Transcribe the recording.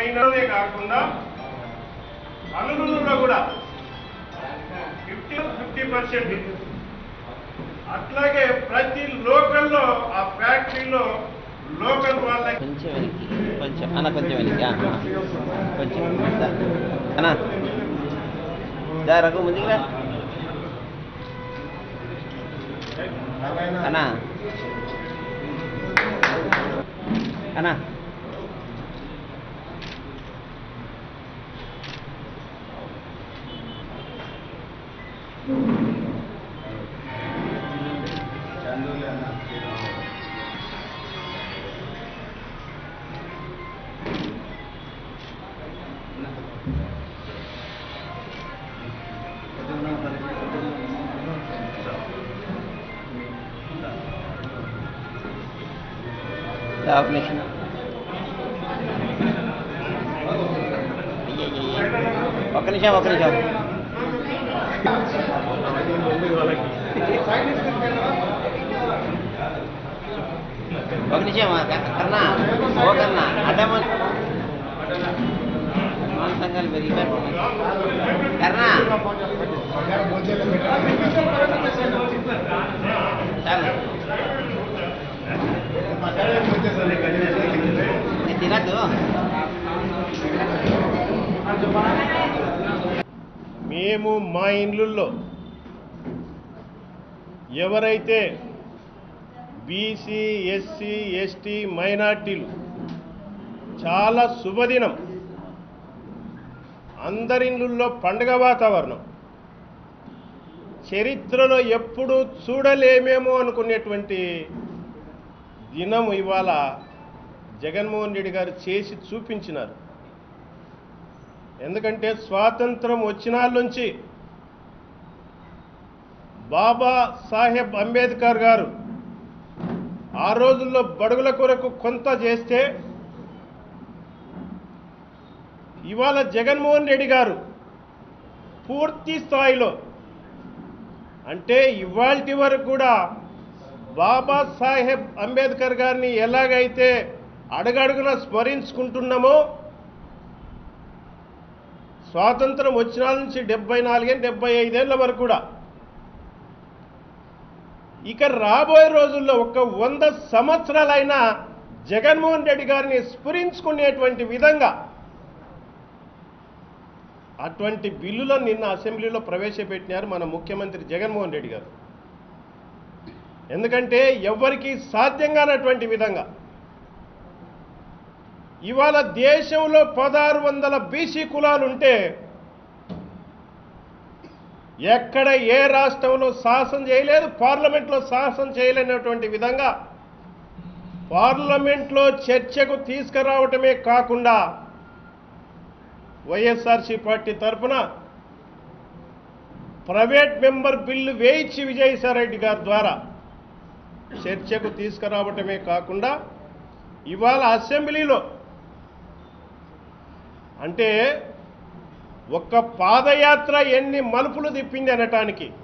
మైనదే కాకుండా పనులలో కూడా ఫిఫ్టీ ఫిఫ్టీ పర్సెంట్ అట్లాగే ప్రతి లోకల్లో ఆ ఫ్యాక్టరీలో లోకల్ వాళ్ళకి కొంచెం వెనక్కి కొంచెం అన్న కొంచెం వెనక్కి ఆ, ఆ. కొంచెం దా. అన్న దా రఘు ముందుకు రా అన్న అన్న దా, ఒక నిమిషం అయ్యయ్యయ్య. ఒక్క నిమిషం ఒక్క నిమిషం ఒక నిమిషం కన్నా ఓ కన్నా అడ్డమ్మ సంఘాలు పెరిగిపోయి కర్ణా చాలు నేను తినద్దు మేము మా ఇండ్లుల్లో ఎవరైతే బీసీ ఎస్సీ ఎస్టీ మైనార్టీలు చాలా శుభదినం అందరి ఇళ్ళల్లో పండుగ వాతావరణం చరిత్రలో ఎప్పుడూ చూడలేమేమో అనుకునేటువంటి దినం ఇవాళ జగన్మోహన్ రెడ్డి గారు చేసి చూపించినారు ఎందుకంటే స్వాతంత్రం వచ్చినాళ్ళ నుంచి బాబా సాహెబ్ అంబేద్కర్ గారు ఆ రోజుల్లో బడుగుల కొరకు కొంత చేస్తే ఇవాళ జగన్మోహన్ రెడ్డి గారు పూర్తి స్థాయిలో అంటే ఇవాల్టి వరకు కూడా బాబా సాహెబ్ అంబేద్కర్ గారిని ఎలాగైతే అడుగడుగున స్మరించుకుంటున్నామో స్వాతంత్రం వచ్చిన నుంచి డెబ్బై నాలుగే డెబ్బై ఐదేళ్ల వరకు కూడా ఇక రాబోయే రోజుల్లో ఒక వంద సంవత్సరాలైనా జగన్మోహన్ రెడ్డి గారిని స్ఫురించుకునేటువంటి విధంగా అటువంటి బిల్లులను నిన్న అసెంబ్లీలో ప్రవేశపెట్టినారు మన ముఖ్యమంత్రి జగన్మోహన్ రెడ్డి గారు ఎందుకంటే ఎవ్వరికీ సాధ్యం కానటువంటి విధంగా ఇవాళ దేశంలో పదహారు వందల బీసీ కులాలు ఉంటే ఎక్కడ ఏ రాష్ట్రంలో సాహసం చేయలేదు పార్లమెంట్లో సాహసం చేయలేనటువంటి విధంగా పార్లమెంట్లో చర్చకు తీసుకురావటమే కాకుండా వైఎస్ఆర్సీ పార్టీ తరఫున ప్రైవేట్ మెంబర్ బిల్లు వేయించి విజయసాయిరెడ్డి గారి ద్వారా చర్చకు తీసుకురావటమే కాకుండా ఇవాళ అసెంబ్లీలో అంటే ఒక్క పాదయాత్ర ఎన్ని మలుపులు తిప్పింది అనటానికి